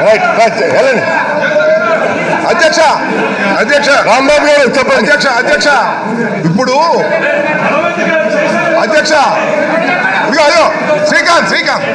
Right right వెళ్ళండి అధ్యక్ష అధ్యక్ష రాంబాబు గారు చెప్పండి అధ్యక్ష అధ్యక్ష ఇప్పుడు అధ్యక్ష ఇదిగో అయ్యో శ్రీకాంత్ శ్రీకాంత్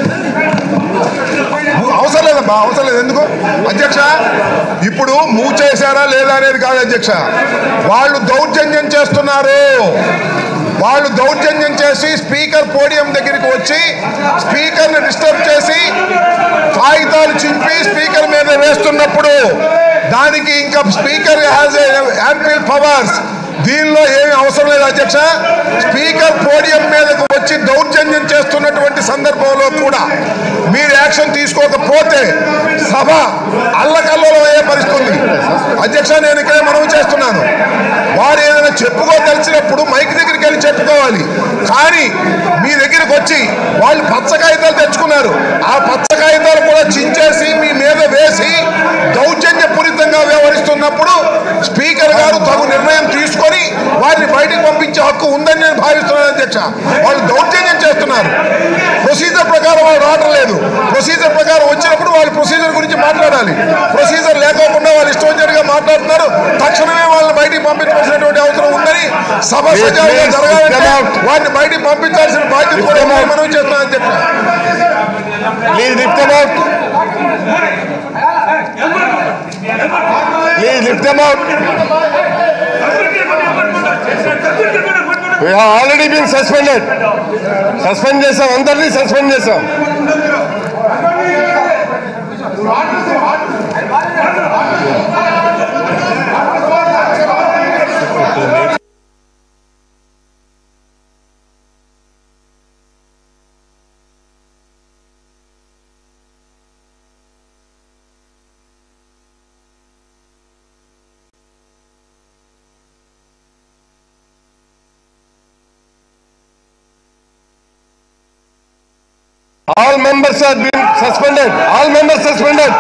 అవసరం లేదమ్మా అవసరం లేదు ఎందుకు అధ్యక్ష ఇప్పుడు మూవ్ చేశారా లేదా అనేది కాదు అధ్యక్ష వాళ్ళు దౌర్జన్యం చేస్తున్నారు వాళ్ళు దౌర్జన్యం చేసి స్పీకర్ పోడియం దగ్గరికి వచ్చి స్పీకర్ని డిస్టర్బ్ చేసి కాగితాలు చింపి స్పీకర్ మీద వేస్తున్నప్పుడు దానికి ఇంకా స్పీకర్ హ్యాజ్ యాంపిల్ పవర్స్ దీనిలో ఏమీ అవసరం లేదు అధ్యక్ష స్పీకర్ పోడియం మీదకు వచ్చి దౌర్జన్యం చేస్తున్నటువంటి సందర్భంలో కూడా మీరు యాక్షన్ తీసుకోకపోతే సభ అల్లకల్లోలం అయ్యే పరిస్థితి ఉంది అధ్యక్ష నేను ఇక్కడే మనవి చేస్తున్నాను వారు ఏదైనా చెప్పుకోదలిచినప్పుడు మైక్ దగ్గరికి వెళ్ళి చెప్పుకోవాలి కానీ మీ దగ్గరికి వచ్చి వాళ్ళు పచ్చ కాగితాలు తెచ్చుకున్నారు ఆ పచ్చ కాగితాలు కూడా చించేసి మీ మీద వేసి దౌర్జన్యపూరితంగా వ్యవహరిస్తున్నప్పుడు స్పీకర్ గారు తగు నిర్ణయం తీసుకొని వారిని బయటకు పంపించే హక్కు ఉందని నేను భావిస్తున్నాను అధ్యక్ష వాళ్ళు దౌర్జన్యం చేస్తున్నారు ప్రొసీజర్ ప్రకారం వాళ్ళు రావడం లేదు ప్రొసీజర్ ప్రకారం వచ్చినప్పుడు వాళ్ళు ప్రొసీజర్ గురించి మాట్లాడాలి ప్రొసీజర్ లేకోకుండా వాళ్ళు ఇష్టం వచ్చినట్టుగా మాట్లాడుతున్నారు తక్షణమే వాళ్ళని బయటికి పంపించవలసినటువంటి అవసరం ఉందని సభ Please, సజావుగా please, జరగాలంటే come out. వారిని బయటికి పంపించాల్సిన బాధ్యత కూడా Come out. మనం చేస్తున్నాం అధ్యక్ష please lift them out please lift them out we already been suspended suspend చేసాం అందరినీ సస్పెండ్ చేసాం All members have been suspended. All members suspended.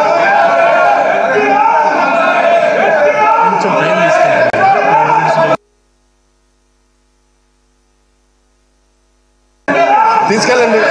తీసుకెళ్ళండి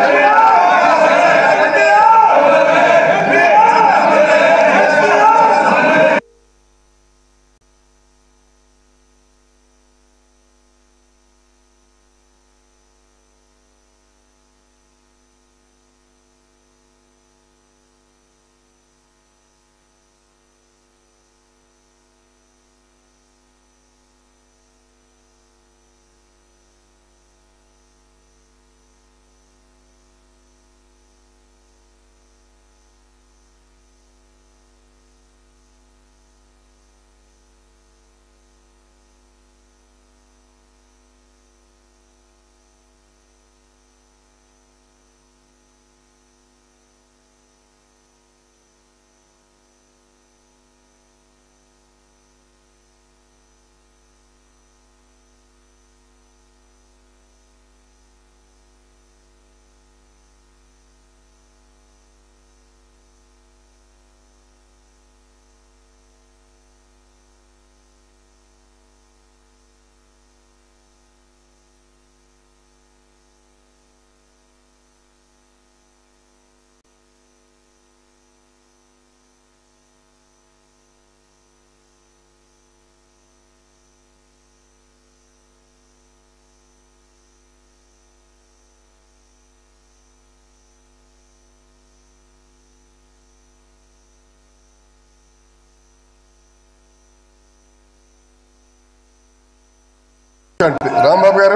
రాంబాబు గారు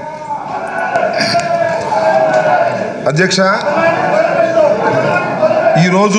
అధ్యక్ష ఈరోజు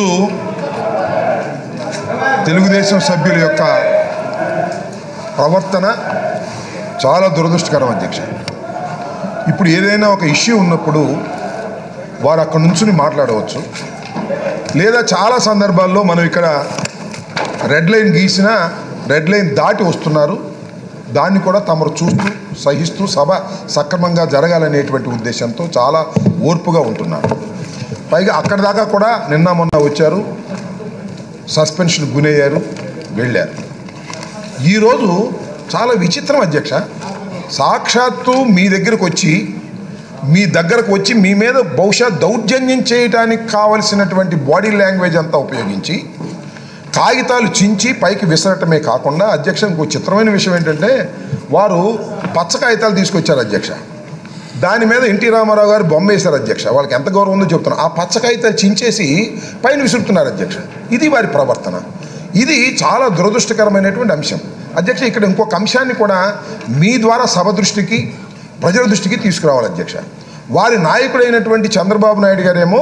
తెలుగుదేశం సభ్యుల యొక్క ప్రవర్తన చాలా దురదృష్టకరం అధ్యక్ష ఇప్పుడు ఏదైనా ఒక ఇష్యూ ఉన్నప్పుడు వారు అక్కడ నుంచుని మాట్లాడవచ్చు లేదా చాలా సందర్భాల్లో మనం ఇక్కడ రెడ్ లైన్ గీసిన రెడ్ లైన్ దాటి వస్తున్నారు దాన్ని కూడా తమరు చూస్తూ సహిస్తూ సభ సక్రమంగా జరగాలనేటువంటి ఉద్దేశంతో చాలా ఓర్పుగా ఉంటున్నారు పైగా అక్కడి దాకా కూడా నిన్న మొన్న వచ్చారు సస్పెన్షన్ గునయ్యారు వెళ్ళారు ఈరోజు చాలా విచిత్రం అధ్యక్ష సాక్షాత్తు మీ దగ్గరకు వచ్చి మీ దగ్గరకు వచ్చి మీ మీద బహుశా దౌర్జన్యం చేయడానికి కావలసినటువంటి బాడీ లాంగ్వేజ్ అంతా ఉపయోగించి కాగితాలు చించి పైకి విసరటమే కాకుండా అధ్యక్ష ఇంకో చిత్రమైన విషయం ఏంటంటే వారు పచ్చ కాగితాలు తీసుకొచ్చారు అధ్యక్ష దాని మీద ఎన్టీ రామారావు గారు బొమ్మ వేశారు అధ్యక్ష వాళ్ళకి ఎంత గౌరవం ఉందో చెప్తున్నా ఆ పచ్చ కాగితాలు చించేసి పైన విసురుతున్నారు అధ్యక్ష ఇది వారి ప్రవర్తన ఇది చాలా దురదృష్టకరమైనటువంటి అంశం అధ్యక్ష ఇక్కడ ఇంకొక అంశాన్ని కూడా మీ ద్వారా సభ దృష్టికి ప్రజల దృష్టికి తీసుకురావాలి అధ్యక్ష వారి నాయకుడైనటువంటి చంద్రబాబు నాయుడు గారేమో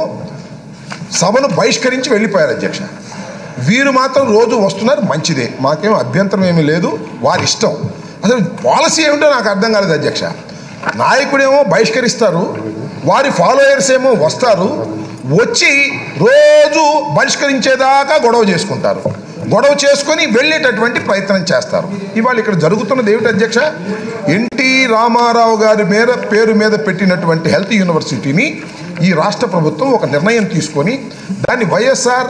సభను బహిష్కరించి వెళ్ళిపోయారు అధ్యక్ష వీరు మాత్రం రోజు వస్తున్నారు మంచిదే మాకేం అభ్యంతరం ఏమీ లేదు వారి ఇష్టం అసలు పాలసీ ఏమిటో నాకు అర్థం కాలేదు అధ్యక్ష నాయకుడేమో బహిష్కరిస్తారు వారి ఫాలోయర్స్ ఏమో వస్తారు వచ్చి రోజు బహిష్కరించేదాకా గొడవ చేసుకుంటారు గొడవ చేసుకొని వెళ్ళేటటువంటి ప్రయత్నం చేస్తారు ఇవాళ ఇక్కడ జరుగుతున్నది ఏమిటి అధ్యక్ష ఎన్టీ రామారావు గారి మీద పేరు మీద పెట్టినటువంటి హెల్త్ యూనివర్సిటీని ఈ రాష్ట్ర ప్రభుత్వం ఒక నిర్ణయం తీసుకొని దాన్ని వైఎస్ఆర్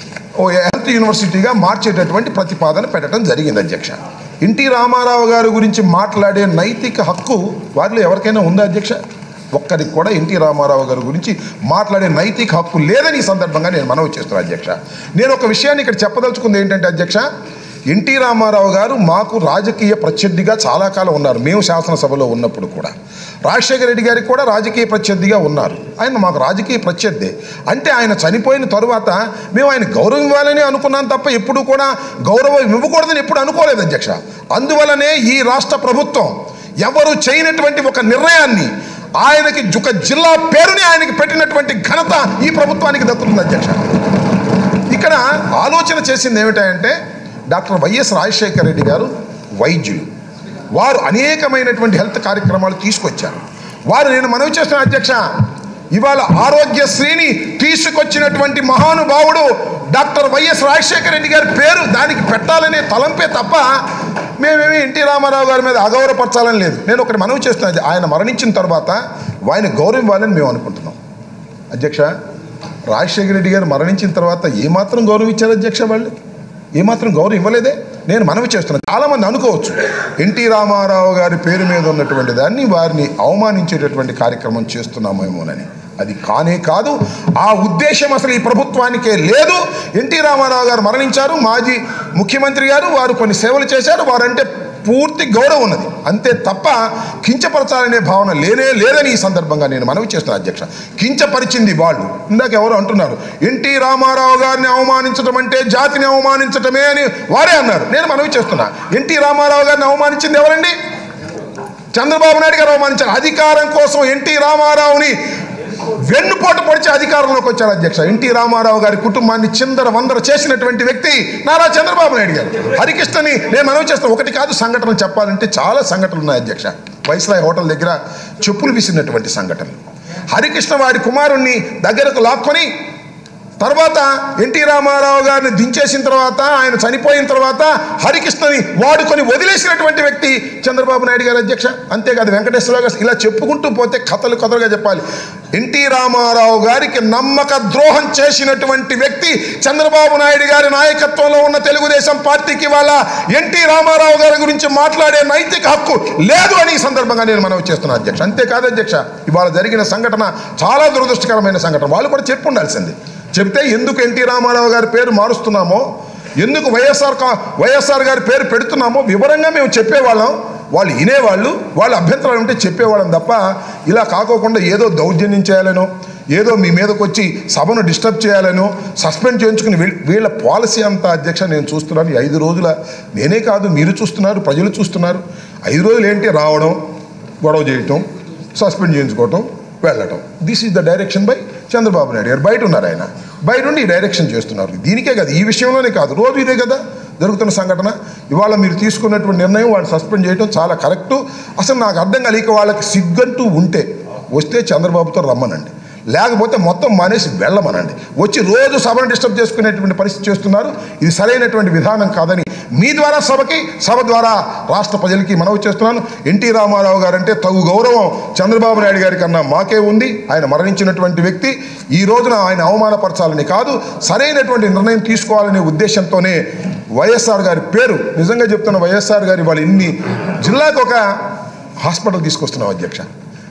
ఓ హెల్త్ యూనివర్సిటీగా మార్చేటటువంటి ప్రతిపాదన పెట్టడం జరిగింది అధ్యక్ష ఎన్టీ రామారావు గారి గురించి మాట్లాడే నైతిక హక్కు వారిలో ఎవరికైనా ఉందా అధ్యక్ష ఒక్కరికి కూడా ఎన్టీ రామారావు గారి గురించి మాట్లాడే నైతిక హక్కు లేదని ఈ సందర్భంగా నేను మనవి చేస్తున్నాను అధ్యక్ష నేను ఒక విషయాన్ని ఇక్కడ చెప్పదలుచుకుంది ఏంటంటే అధ్యక్ష ఎన్టీ రామారావు గారు మాకు రాజకీయ ప్రత్యర్థిగా చాలా కాలం ఉన్నారు మేము శాసనసభలో ఉన్నప్పుడు కూడా రాజశేఖర రెడ్డి గారికి కూడా రాజకీయ ప్రత్యర్థిగా ఉన్నారు ఆయన మాకు రాజకీయ ప్రత్యర్థి అంటే ఆయన చనిపోయిన తరువాత మేము ఆయన గౌరవం ఇవ్వాలని అనుకున్నాం తప్ప ఎప్పుడు కూడా గౌరవం ఇవ్వకూడదని ఎప్పుడు అనుకోలేదు అధ్యక్ష అందువలనే ఈ రాష్ట్ర ప్రభుత్వం ఎవరు చేయనటువంటి ఒక నిర్ణయాన్ని ఆయనకి ఒక జిల్లా పేరుని ఆయనకి పెట్టినటువంటి ఘనత ఈ ప్రభుత్వానికి దక్కుతుంది అధ్యక్ష ఇక్కడ ఆలోచన చేసింది ఏమిటంటే డాక్టర్ వైఎస్ రాజశేఖర రెడ్డి గారు వైద్యులు వారు అనేకమైనటువంటి హెల్త్ కార్యక్రమాలు తీసుకొచ్చారు వారు నేను మనవి చేస్తున్న అధ్యక్ష ఇవాళ ఆరోగ్యశ్రీని తీసుకొచ్చినటువంటి మహానుభావుడు డాక్టర్ వైఎస్ రాజశేఖర రెడ్డి గారి పేరు దానికి పెట్టాలనే తలంపే తప్ప మేమేమి ఎన్టీ రామారావు గారి మీద అగౌరవపరచాలని లేదు నేను ఒకటి మనవి చేస్తున్నది ఆయన మరణించిన తర్వాత ఆయన గౌరవం ఇవ్వాలని మేము అనుకుంటున్నాం అధ్యక్ష రాజశేఖర రెడ్డి గారు మరణించిన తర్వాత ఏమాత్రం గౌరవం ఇచ్చారు అధ్యక్ష వాళ్ళు ఏమాత్రం గౌరవం ఇవ్వలేదే నేను మనవి చేస్తున్నాను చాలామంది అనుకోవచ్చు ఎన్టీ రామారావు గారి పేరు మీద ఉన్నటువంటి దాన్ని వారిని అవమానించేటటువంటి కార్యక్రమం చేస్తున్నామేమోనని అది కానే కాదు ఆ ఉద్దేశం అసలు ఈ ప్రభుత్వానికే లేదు ఎన్టీ రామారావు గారు మరణించారు మాజీ ముఖ్యమంత్రి గారు వారు కొన్ని సేవలు చేశారు వారంటే పూర్తి గౌరవం ఉన్నది అంతే తప్ప కించపరచాలనే భావన లేనే లేదని ఈ సందర్భంగా నేను మనవి చేస్తున్నాను అధ్యక్ష కించపరిచింది వాళ్ళు ఇందాక ఎవరు అంటున్నారు ఎన్టీ రామారావు గారిని అవమానించడం అంటే జాతిని అవమానించటమే అని వారే అన్నారు నేను మనవి చేస్తున్నా ఎన్టీ రామారావు గారిని అవమానించింది ఎవరండి చంద్రబాబు నాయుడు గారు అవమానించారు అధికారం కోసం ఎన్టీ రామారావుని వెన్నుపోటు పొడిచి అధికారంలోకి వచ్చారు అధ్యక్ష ఎన్టీ రామారావు గారి కుటుంబాన్ని చిందర వందర చేసినటువంటి వ్యక్తి నారా చంద్రబాబు నాయుడు గారు హరికృష్ణని నేను మనవి చేస్తాను ఒకటి కాదు సంఘటనలు చెప్పాలంటే చాలా సంఘటనలు ఉన్నాయి అధ్యక్ష వైస్రాయ్ హోటల్ దగ్గర చెప్పులు విసిరినటువంటి సంఘటనలు హరికృష్ణ వారి కుమారుణ్ణి దగ్గరకు లాక్కొని తర్వాత ఎన్టీ రామారావు గారిని దించేసిన తర్వాత ఆయన చనిపోయిన తర్వాత హరికృష్ణని వాడుకొని వదిలేసినటువంటి వ్యక్తి చంద్రబాబు నాయుడు గారు అధ్యక్ష అంతేకాదు వెంకటేశ్వరరావు గారు ఇలా చెప్పుకుంటూ పోతే కథలు కథలుగా చెప్పాలి ఎన్టీ రామారావు గారికి నమ్మక ద్రోహం చేసినటువంటి వ్యక్తి చంద్రబాబు నాయుడు గారి నాయకత్వంలో ఉన్న తెలుగుదేశం పార్టీకి వాళ్ళ ఎన్టీ రామారావు గారి గురించి మాట్లాడే నైతిక హక్కు లేదు అని ఈ సందర్భంగా నేను మనవి చేస్తున్నాను అధ్యక్ష అంతేకాదు అధ్యక్ష ఇవాళ జరిగిన సంఘటన చాలా దురదృష్టకరమైన సంఘటన వాళ్ళు కూడా చెప్పు ఉండాల్సింది చెప్తే ఎందుకు ఎన్టీ రామారావు గారి పేరు మారుస్తున్నామో ఎందుకు వైఎస్ఆర్ కా వైఎస్ఆర్ గారి పేరు పెడుతున్నామో వివరంగా మేము చెప్పేవాళ్ళం వాళ్ళు వినేవాళ్ళు వాళ్ళ అభ్యంతరాలు ఉంటే చెప్పేవాళ్ళం తప్ప ఇలా కాకోకుండా ఏదో దౌర్జన్యం చేయాలనో ఏదో మీ మీదకి వచ్చి సభను డిస్టర్బ్ చేయాలనో సస్పెండ్ చేయించుకుని వీళ్ళ- వీళ్ళ పాలసీ అంతా అధ్యక్ష నేను చూస్తున్నాను ఈ ఐదు రోజుల నేనే కాదు మీరు చూస్తున్నారు ప్రజలు చూస్తున్నారు ఐదు రోజులు ఏంటి రావడం గొడవ చేయటం సస్పెండ్ చేయించుకోవటం వెళ్ళటం this is the direction by Chandrababu Naidu garu బయట ఉన్నారు ఆయన బయట ఉండి ఈ డైరెక్షన్ చేస్తున్నారు దీనికే కదా ఈ విషయంలోనే కాదు రోజు ఇదే కదా జరుగుతున్న సంఘటన ఇవాళ మీరు తీసుకున్నటువంటి నిర్ణయం వాళ్ళు సస్పెండ్ చేయడం చాలా కరెక్టు అసలు నాకు అర్థం కలిగి వాళ్ళకి సిగ్గంటూ ఉంటే వస్తే చంద్రబాబుతో రమ్మనండి లేకపోతే మొత్తం మానేసి వెళ్ళమనండి వచ్చి రోజు సభను డిస్టర్బ్ చేసుకునేటువంటి పరిస్థితి చేస్తున్నారు ఇది సరైనటువంటి విధానం కాదని మీ ద్వారా సభకి సభ ద్వారా రాష్ట్ర ప్రజలకి మనవి చేస్తున్నాను ఎన్టీ రామారావు గారంటే తగు గౌరవం చంద్రబాబు నాయుడు గారి కన్నా మాకే ఉంది ఆయన మరణించినటువంటి వ్యక్తి ఈ రోజున ఆయన అవమానపరచాలని కాదు సరైనటువంటి నిర్ణయం తీసుకోవాలనే ఉద్దేశంతోనే వైఎస్ఆర్ గారి పేరు నిజంగా చెప్తున్న వైఎస్ఆర్ గారి వాళ్ళు ఇన్ని జిల్లాకు ఒక హాస్పిటల్ తీసుకొస్తున్నాం అధ్యక్ష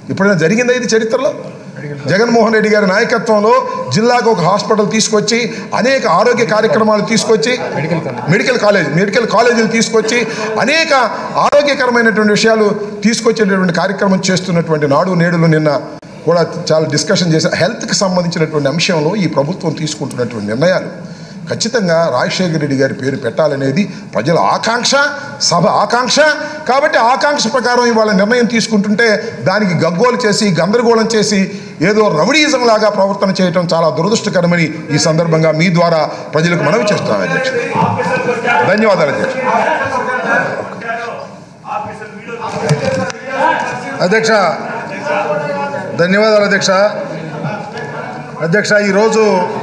ఇప్పుడైనా జరిగిందా ఇది చరిత్రలో జగన్మోహన్ రెడ్డి గారి నాయకత్వంలో జిల్లాకు ఒక హాస్పిటల్ తీసుకొచ్చి అనేక ఆరోగ్య కార్యక్రమాలు తీసుకొచ్చి మెడికల్ కాలేజ్ మెడికల్ కాలేజీలు తీసుకొచ్చి అనేక ఆరోగ్యకరమైనటువంటి విషయాలు తీసుకొచ్చేటటువంటి కార్యక్రమం చేస్తున్నటువంటి నాడు నేడులు నిన్న కూడా చాలా డిస్కషన్ చేశారు హెల్త్కి సంబంధించినటువంటి అంశంలో ఈ ప్రభుత్వం తీసుకుంటున్నటువంటి నిర్ణయాలు ఖచ్చితంగా రాజశేఖర రెడ్డి గారి పేరు పెట్టాలనేది ప్రజల ఆకాంక్ష సభ ఆకాంక్ష కాబట్టి ఆకాంక్ష ప్రకారం ఇవాళ నిర్ణయం తీసుకుంటుంటే దానికి గగ్గోలు చేసి గందరగోళం చేసి ఏదో రౌడీయిజం లాగా ప్రవర్తన చేయటం చాలా దురదృష్టకరమని ఈ సందర్భంగా మీ ద్వారా ప్రజలకు మనవి చేస్తున్నాను అధ్యక్ష ధన్యవాదాలు అధ్యక్ష అధ్యక్ష ధన్యవాదాలు అధ్యక్ష అధ్యక్ష ఈరోజు